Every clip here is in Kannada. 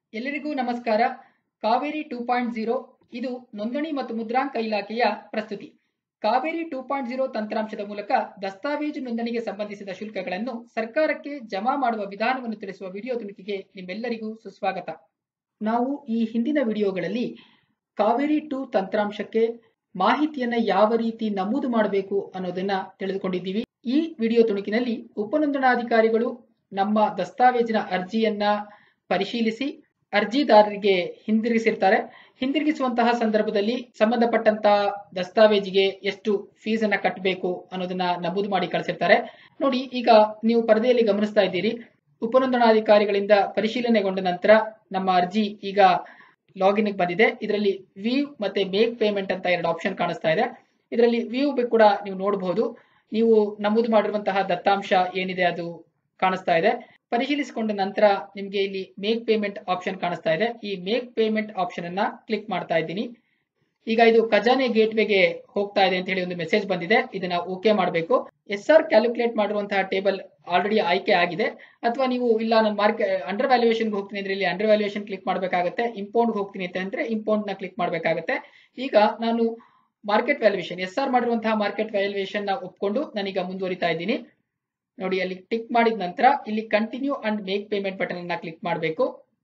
ಎಲ್ಲರಿಗೂ ನಮಸ್ಕಾರ ಕಾವೇರಿ ಟೂ ಪಾಯಿಂಟ್ ಜೀರೋ ಇದು ನೋಂದಣಿ ಮತ್ತು ಮುದ್ರಾಂಕ ಇಲಾಖೆಯ ಪ್ರಸ್ತುತಿ ಕಾವೇರಿ ಟೂ ಪಾಯಿಂಟ್ ಜೀರೋ ತಂತ್ರಾಂಶದ ಮೂಲಕ ದಸ್ತಾವೇಜು ನೋಂದಣಿಗೆ ಸಂಬಂಧಿಸಿದ ಶುಲ್ಕಗಳನ್ನು ಸರ್ಕಾರಕ್ಕೆ ಜಮಾ ಮಾಡುವ ವಿಧಾನವನ್ನು ತಿಳಿಸುವ ವಿಡಿಯೋ ತುಣುಕಿಗೆ ನಿಮ್ಮೆಲ್ಲರಿಗೂ ಸುಸ್ವಾಗತ ನಾವು ಈ ಹಿಂದಿನ ವಿಡಿಯೋಗಳಲ್ಲಿ ಕಾವೇರಿ ಟೂ ತಂತ್ರಾಂಶಕ್ಕೆ ಮಾಹಿತಿಯನ್ನ ಯಾವ ರೀತಿ ನಮೂದು ಮಾಡಬೇಕು ಅನ್ನೋದನ್ನ ತಿಳಿದುಕೊಂಡಿದ್ದೀವಿ ಈ ವಿಡಿಯೋ ತುಣುಕಿನಲ್ಲಿ ಉಪನೋಂದಣಾಧಿಕಾರಿಗಳು ನಮ್ಮ ದಸ್ತಾವೇಜಿನ ಅರ್ಜಿಯನ್ನ ಪರಿಶೀಲಿಸಿ ಅರ್ಜಿದಾರರಿಗೆ ಹಿಂದಿರುಗಿಸಿರ್ತಾರೆ ಹಿಂದಿರುಗಿಸುವಂತಹ ಸಂದರ್ಭದಲ್ಲಿ ಸಂಬಂಧಪಟ್ಟಂತಹ ದಸ್ತಾವೇಜಿಗೆ ಎಷ್ಟು ಫೀಸ್ ಅನ್ನ ಕಟ್ಟಬೇಕು ಅನ್ನೋದನ್ನ ನಮೂದು ಮಾಡಿ ಕಳಿಸಿರ್ತಾರೆ ನೋಡಿ ಈಗ ನೀವು ಪರದೆಯಲ್ಲಿ ಗಮನಿಸ್ತಾ ಇದ್ದೀರಿ ಉಪನೋಂದಣಾಧಿಕಾರಿಗಳಿಂದ ಪರಿಶೀಲನೆಗೊಂಡ ನಂತರ ನಮ್ಮ ಅರ್ಜಿ ಈಗ ಲಾಗಿನ್ ಬಂದಿದೆ ಇದರಲ್ಲಿ ವ್ಯೂ ಮತ್ತೆ ಮೇಕ್ ಪೇಮೆಂಟ್ ಅಂತ ಎರಡು ಆಪ್ಷನ್ ಕಾಣಿಸ್ತಾ ಇದೆ ಇದರಲ್ಲಿ ವ್ಯೂ ಕೂಡ ನೀವು ನೋಡಬಹುದು ನೀವು ನಮೂದು ಮಾಡಿರುವಂತಹ ದತ್ತಾಂಶ ಏನಿದೆ ಅದು ಕಾಣಿಸ್ತಾ ಇದೆ ಪರಿಶೀಲಿಸಿಕೊಂಡ ನಂತರ ನಿಮಗೆ ಇಲ್ಲಿ ಮೇಕ್ ಪೇಮೆಂಟ್ ಆಪ್ಷನ್ ಕಾಣಿಸ್ತಾ ಇದೆ ಈ ಮೇಕ್ ಪೇಮೆಂಟ್ ಆಪ್ಷನ್ ಅನ್ನ ಕ್ಲಿಕ್ ಮಾಡ್ತಾ ಇದ್ದೀನಿ ಈಗ ಇದು ಖಜಾನೆ ಗೇಟ್ವೇಗೆ ಹೋಗ್ತಾ ಇದೆ ಅಂತ ಹೇಳಿ ಒಂದು ಮೆಸೇಜ್ ಬಂದಿದೆ ಇದನ್ನ ಓಕೆ ಮಾಡಬೇಕು ಎಸ್ ಆರ್ ಕ್ಯಾಲ್ಕುಲೇಟ್ ಮಾಡಿರುವಂತಹ ಟೇಬಲ್ ಆಲ್ರೆಡಿ ಆಯ್ಕೆ ಆಗಿದೆ ಅಥವಾ ನೀವು ಇಲ್ಲ ನಾನು ಮಾರ್ಕೆ ಅಂಡರ್ ವ್ಯಾಲ್ಯೂಯೇಷನ್ಗೆ ಹೋಗ್ತೀನಿ ಅಂದ್ರೆ ಇಲ್ಲಿ ಅಂಡರ್ ವ್ಯಾಲ್ಯೂಯೇಷನ್ ಕ್ಲಿಕ್ ಮಾಡಬೇಕಾಗುತ್ತೆ ಇಂಪೌಂಡ್ ಹೋಗ್ತೀನಿ ಅಂತ ಅಂದ್ರೆ ಇಂಪೌಂಡ್ ನ ಕ್ಲಿಕ್ ಮಾಡಬೇಕಾಗುತ್ತೆ ಈಗ ನಾನು ಮಾರ್ಕೆಟ್ ವ್ಯಾಲ್ಯೂಯೇಷನ್ ಎಸ್ ಆರ್ ಮಾಡಿರುವಂತಹ ಮಾರ್ಕೆಟ್ ವ್ಯಾಲ್ಯೂಯೇಷನ್ ನ ಒಪ್ಕೊಂಡು ನಾನೀಗ ಮುಂದುವರಿತಾ ಇದ್ದೀನಿ ನೋಡಿ ಅಲ್ಲಿ ಟಿಕ್ ಮಾಡಿದ ನಂತರ ಇಲ್ಲಿ continue and make payment button ಅನ್ನ ಕ್ಲಿಕ್ ಮಾಡಬೇಕು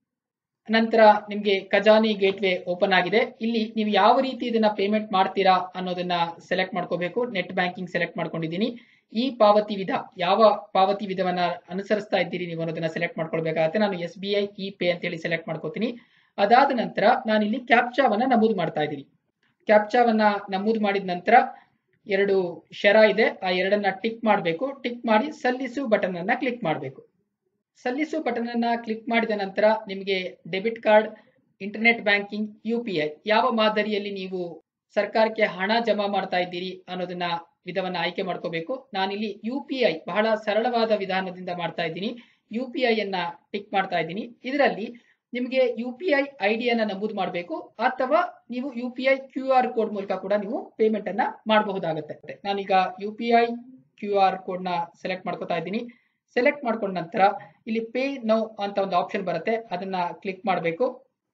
ನಂತರ ನಿಮಗೆ ಖಜಾನಿ ಗೇಟ್ವೇ ಓಪನ್ ಆಗಿದೆ ಇಲ್ಲಿ ನೀವು ಯಾವ ರೀತಿ ಇದನ್ನ ಪೇಮೆಂಟ್ ಮಾಡ್ತೀರಾ ಅನ್ನೋದನ್ನ ಸೆಲೆಕ್ಟ್ ಮಾಡ್ಕೋಬೇಕು ನೆಟ್ ಬ್ಯಾಂಕಿಂಗ್ ಸೆಲೆಕ್ಟ್ ಮಾಡ್ಕೊಂಡಿದ್ದೀನಿ ಈ ಪಾವತಿ ವಿಧ ಯಾವ ಪಾವತಿ ವಿಧವನ್ನ ಅನುಸರಿಸ್ತಾ ಇದ್ದೀರಿ ನೀವು ಅನ್ನೋದನ್ನ ಸೆಲೆಕ್ಟ್ ಮಾಡ್ಕೊಳ್ಬೇಕಾಗತ್ತೆ ನಾನು S B I e pay ಅಂತ ಹೇಳಿ ಸೆಲೆಕ್ಟ್ ಮಾಡ್ಕೋತೀನಿ ಅದಾದ ನಂತರ ನಾನು ಇಲ್ಲಿ ಕ್ಯಾಪ್ಚಾವನ್ನ ನಮೂದು ಮಾಡ್ತಾ ಇದ್ದೀನಿ ಕ್ಯಾಪ್ಚಾವನ್ನ ನಮೂದು ಮಾಡಿದ ನಂತರ ಎರಡು ಶರ ಇದೆ ಆ ಎರಡನ್ನ ಟಿಕ್ ಮಾಡಬೇಕು ಟಿಕ್ ಮಾಡಿ ಸಲ್ಲಿಸು ಬಟನ್ ಅನ್ನ ಕ್ಲಿಕ್ ಮಾಡಬೇಕು ಸಲ್ಲಿಸು ಬಟನ್ ಅನ್ನ ಕ್ಲಿಕ್ ಮಾಡಿದ ನಂತರ ನಿಮಗೆ debit card internet banking U P I ಯಾವ ಮಾದರಿಯಲ್ಲಿ ನೀವು ಸರ್ಕಾರಕ್ಕೆ ಹಣ ಜಮಾ ಮಾಡ್ತಾ ಇದ್ದೀರಿ ಅನ್ನೋದನ್ನ ವಿಧವನ್ನ ಆಯ್ಕೆ ಮಾಡ್ಕೋಬೇಕು ನಾನಿಲ್ಲಿ ಯು ಪಿ ಐ ಬಹಳ ಸರಳವಾದ ವಿಧಾನದಿಂದ ಮಾಡ್ತಾ ಇದ್ದೀನಿ ಯು ಪಿ ಐ ಅನ್ನ ಟಿಕ್ ಮಾಡ್ತಾ ಇದ್ದೀನಿ ಇದರಲ್ಲಿ ನಿಮಗೆ ಯು ಪಿ ಐ ಐ ಡಿಯನ್ನ ನಮೂದು ಮಾಡಬೇಕು ಅಥವಾ ನೀವು U P I Q R code ಮೂಲಕ ಕೂಡ ನೀವು ಪೇಮೆಂಟ್ ಅನ್ನ ಮಾಡಬಹುದಾಗುತ್ತೆ ನಾನೀಗ U P I Q R code ನ ಸೆಲೆಕ್ಟ್ ಮಾಡ್ಕೋತಾ ಇದ್ದೀನಿ ಸೆಲೆಕ್ಟ್ ಮಾಡ್ಕೊಂಡ ನಂತರ ಇಲ್ಲಿ ಪೇ ನೌ ಅಂತ ಒಂದು ಆಪ್ಷನ್ ಬರುತ್ತೆ ಅದನ್ನ ಕ್ಲಿಕ್ ಮಾಡಬೇಕು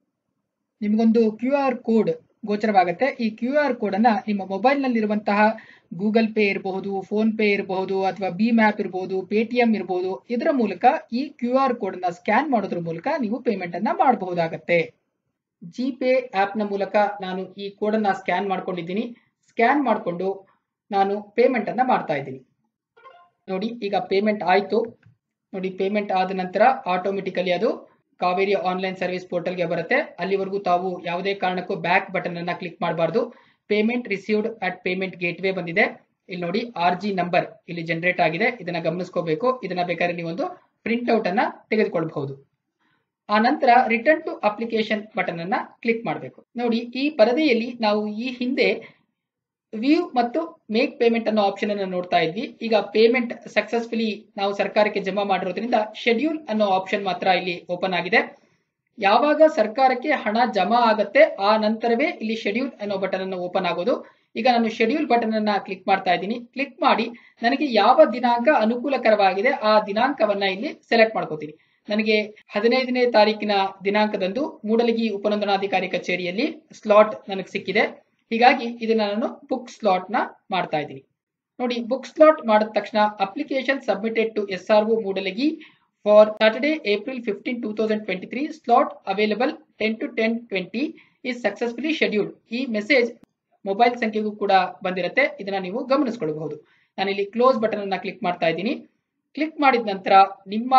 ನಿಮಗೊಂದು ಕ್ಯೂ ಆರ್ ಕೋಡ್ ಗೋಚರವಾಗುತ್ತೆ ಈ ಕ್ಯೂ ಆರ್ ಕೋಡ್ ಅನ್ನ ನಿಮ್ಮ ಮೊಬೈಲ್ ನಲ್ಲಿರುವಂತಹ ಗೂಗಲ್ ಪೇ ಇರಬಹುದು ಫೋನ್ ಪೇ ಇರಬಹುದು ಅಥವಾ ಬಿ ಮ್ಯಾಪ್ ಇರಬಹುದು ಪೇಟಿಎಂ ಇರಬಹುದು ಇದರ ಮೂಲಕ ಈ ಕ್ಯೂ ಆರ್ ಕೋಡ್ ಅನ್ನ ಸ್ಕ್ಯಾನ್ ಮಾಡೋದ್ರ ಮೂಲಕ ನೀವು ಪೇಮೆಂಟ್ ಅನ್ನ ಮಾಡಬಹುದಾಗತ್ತೆ ಜಿ ಪೇ ಆಪ್ ನ ಮೂಲಕ ನಾನು ಈ ಕೋಡ್ ಅನ್ನ ಸ್ಕ್ಯಾನ್ ಮಾಡ್ಕೊಂಡಿದ್ದೀನಿ ಸ್ಕ್ಯಾನ್ ಮಾಡಿಕೊಂಡು ನಾನು ಪೇಮೆಂಟ್ ಅನ್ನ ಮಾಡ್ತಾ ಇದ್ದೀನಿ ನೋಡಿ ಈಗ ಪೇಮೆಂಟ್ ಆಯ್ತು ನೋಡಿ ಪೇಮೆಂಟ್ ಆದ ನಂತರ ಆಟೋಮೆಟಿಕಲಿ ಅದು ಕಾವೇರಿ ಆನ್ಲೈನ್ ಸರ್ವಿಸ್ ಪೋರ್ಟಲ್ಗೆ ಬರುತ್ತೆ ಅಲ್ಲಿವರೆಗೂ ತಾವು ಯಾವುದೇ ಕಾರಣಕ್ಕೂ ಬ್ಯಾಕ್ ಬಟನ್ ಅನ್ನ ಕ್ಲಿಕ್ ಮಾಡಬಾರ್ದು payment received at payment gateway ಬಂದಿದೆ ಇಲ್ಲಿ ನೋಡಿ ಆರ್ ಜಿ ನಂಬರ್ ಇಲ್ಲಿ ಜನರೇಟ್ ಆಗಿದೆ ಇದನ್ನ ಗಮನಿಸ್ಕೋಬೇಕು ಇದನ್ನ ಬೇಕಾದ್ರೆ ನೀವೊಂದು ಪ್ರಿಂಟ್ ಔಟ್ ಅನ್ನ ತೆಗೆದುಕೊಳ್ಬಹುದು ಆ ನಂತರ ರಿಟರ್ನ್ ಟು ಅಪ್ಲಿಕೇಶನ್ ಬಟನ್ ಅನ್ನ ಕ್ಲಿಕ್ ಮಾಡಬೇಕು ನೋಡಿ ಈ ಪರದೆಯಲ್ಲಿ ನಾವು ಈ ಹಿಂದೆ ವ್ಯೂ ಮತ್ತು ಮೇಕ್ ಪೇಮೆಂಟ್ ಅನ್ನೋ ಆಪ್ಷನ್ ಅನ್ನು ನೋಡ್ತಾ ಇದ್ವಿ ಈಗ ಪೇಮೆಂಟ್ ಸಕ್ಸಸ್ಫುಲಿ ನಾವು ಸರ್ಕಾರಕ್ಕೆ ಜಮಾ ಮಾಡಿರೋದ್ರಿಂದ ಶೆಡ್ಯೂಲ್ ಅನ್ನೋ ಆಪ್ಷನ್ ಮಾತ್ರ ಇಲ್ಲಿ ಓಪನ್ ಆಗಿದೆ ಯಾವಾಗ ಸರ್ಕಾರಕ್ಕೆ ಹಣ ಜಮಾ ಆಗತ್ತೆ ಆ ನಂತರವೇ ಇಲ್ಲಿ ಶೆಡ್ಯೂಲ್ ಅನ್ನೋ ಬಟನ್ ಅನ್ನು ಓಪನ್ ಆಗೋದು ಈಗ ನಾನು ಶೆಡ್ಯೂಲ್ ಬಟನ್ ಅನ್ನ ಕ್ಲಿಕ್ ಮಾಡ್ತಾ ಇದ್ದೀನಿ ಕ್ಲಿಕ್ ಮಾಡಿ ನನಗೆ ಯಾವ ದಿನಾಂಕ ಅನುಕೂಲಕರವಾಗಿದೆ ಆ ದಿನಾಂಕವನ್ನ ಇಲ್ಲಿ ಸೆಲೆಕ್ಟ್ ಮಾಡ್ಕೋತೀನಿ ನನಗೆ ಹದಿನೈದನೇ ತಾರೀಕಿನ ದಿನಾಂಕದಂದು ಮೂಡಲಗಿ ಉಪನೋಂದಣಾಧಿಕಾರಿ ಕಚೇರಿಯಲ್ಲಿ ಸ್ಲಾಟ್ ನನಗೆ ಸಿಕ್ಕಿದೆ ಹೀಗಾಗಿ ಇದನ್ನ ನಾನು ಬುಕ್ ಸ್ಲಾಟ್ ನ ಮಾಡ್ತಾ ಇದ್ದೀನಿ ನೋಡಿ ಬುಕ್ ಸ್ಲಾಟ್ ಮಾಡಿದ ತಕ್ಷಣ application submitted to S R O Mudalagi for Saturday April fifteen two thousand twenty three slot available ten to ten twenty is successfully scheduled ಈ ಮೆಸೇಜ್ ಮೊಬೈಲ್ ಸಂಖ್ಯೆಗೂ ಕೂಡ ಬಂದಿರುತ್ತೆ ಇದನ್ನ ನೀವು ಗಮನಿಸ್ಕೊಳ್ಬಹುದು ನಾನಿಲ್ಲಿ ಕ್ಲೋಸ್ ಬಟನ್ ಅನ್ನ ಕ್ಲಿಕ್ ಮಾಡ್ತಾ ಇದ್ದೀನಿ ಕ್ಲಿಕ್ ಮಾಡಿದ ನಂತರ ನಿಮ್ಮ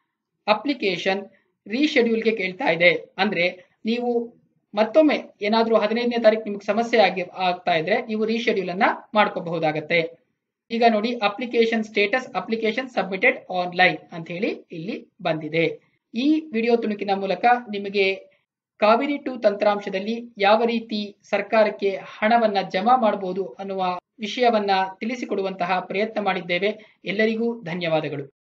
ಅಪ್ಲಿಕೇಶನ್ ರೀಶೆಡ್ಯೂಲ್ಗೆ ಕೇಳ್ತಾ ಇದೆ ಅಂದ್ರೆ ನೀವು ಮತ್ತೊಮ್ಮೆ ಏನಾದ್ರೂ ಹದಿನೈದನೇ ತಾರೀಕು ನಿಮ್ಗೆ ಸಮಸ್ಯೆ ಆಗಿ ಆಗ್ತಾ ಇದ್ರೆ ನೀವು ರೀಶೆಡ್ಯೂಲ್ ಅನ್ನ ಮಾಡ್ಕೋಬಹುದಾಗತ್ತೆ ಈಗ ನೋಡಿ application status application submitted online ಅಂತ ಹೇಳಿ ಇಲ್ಲಿ ಬಂದಿದೆ ಈ ವಿಡಿಯೋ ತುಣುಕಿನ ಮೂಲಕ ನಿಮಗೆ ಕಾವೇರಿ ಟು ತಂತ್ರಾಂಶದಲ್ಲಿ ಯಾವ ರೀತಿ ಸರ್ಕಾರಕ್ಕೆ ಹಣವನ್ನ ಜಮಾ ಮಾಡಬಹುದು ಅನ್ನುವ ವಿಷಯವನ್ನ ತಿಳಿಸಿಕೊಡುವಂತಹ ಪ್ರಯತ್ನ ಮಾಡಿದ್ದೇವೆ ಎಲ್ಲರಿಗೂ ಧನ್ಯವಾದಗಳು